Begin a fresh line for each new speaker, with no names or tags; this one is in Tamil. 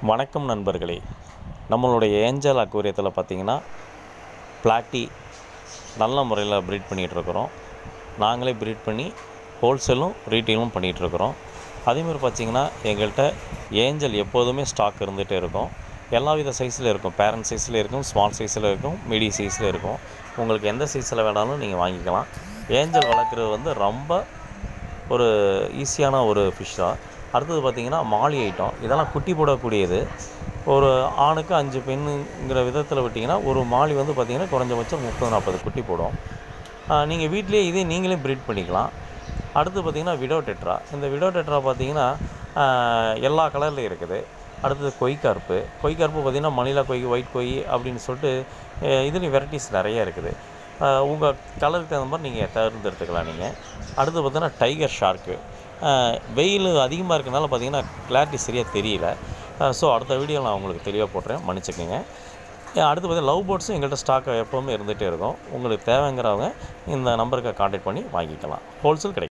வணக்கம் நண்பர்களே நம்மளுடைய ஏஞ்சல் அக்வேரியத்தில் பார்த்தீங்கன்னா பிளாட்டி நல்ல முறையில் ப்ரீட் பண்ணிகிட்ருக்குறோம் நாங்களே ப்ரீட் பண்ணி ஹோல்சேலும் ரீட்டெயிலும் பண்ணிகிட்ருக்குறோம் அதேமாதிரி பார்த்தீங்கன்னா எங்கள்கிட்ட ஏஞ்சல் எப்போதுமே ஸ்டாக் இருந்துகிட்டே இருக்கும் எல்லா வித சைஸில் இருக்கும் பேரண்ட் சைஸில் இருக்கும் ஸ்மால் சைஸில் இருக்கும் மீடி சைஸில் இருக்கும் உங்களுக்கு எந்த சைஸில் வேணாலும் நீங்கள் வாங்கிக்கலாம் ஏஞ்சல் வளர்க்குறது வந்து ரொம்ப ஒரு ஈஸியான ஒரு ஃபிஷ் தான் அடுத்தது பார்த்திங்கன்னா மாலி ஐட்டம் இதெல்லாம் குட்டி போடக்கூடியது ஒரு ஆணுக்கு அஞ்சு பெண்ணுங்கிற விதத்தில் விட்டிங்கன்னா ஒரு மாலி வந்து பார்த்திங்கன்னா குறைஞ்சபட்சம் முப்பது நாற்பது குட்டி போடும் நீங்கள் வீட்டிலேயே இதே நீங்களே ப்ரீட் பண்ணிக்கலாம் அடுத்து பார்த்திங்கன்னா விடோ டெட்ரா இந்த விடோ டெட்ரா பார்த்திங்கன்னா ஆஹ், எல்லா கலர்லேயும் இருக்குது அடுத்தது கொய்கார்ப்பு கொய்கார்ப்பு பார்த்திங்கன்னா மணிலா கொய் ஒயிட் கொய் அப்படின்னு சொல்லிட்டு அஹ், இதுலேயும் வெரைட்டிஸ் நிறைய இருக்குது உங்கள் கலருக்கு தகுந்த மாதிரி நீங்கள் தேர்ந்தெடுத்துக்கலாம் நீங்கள் அடுத்து பார்த்தீங்கன்னா டைகர் ஷார்க்கு வெயில் அதிகமாக இருக்கனால பார்த்தீங்கன்னா கிளாரிட்டி சரியாக தெரியல ஸோ அடுத்த வீடியோ நான் உங்களுக்கு தெளிவாக போட்டுறேன் மன்னிச்சுக்கோங்க அஹ் அடுத்து பார்த்தீங்கன்னா லவ் பேர்ட்ஸும் எங்கள்கிட்ட ஸ்டாக் எப்போவுமே இருந்துகிட்டே இருக்கும் உங்களுக்கு தேவைங்கிறவங்க இந்த நம்பருக்கு காண்டாக்ட் பண்ணி வாங்கிக்கலாம் ஹோல்சேல் கிடைக்கும்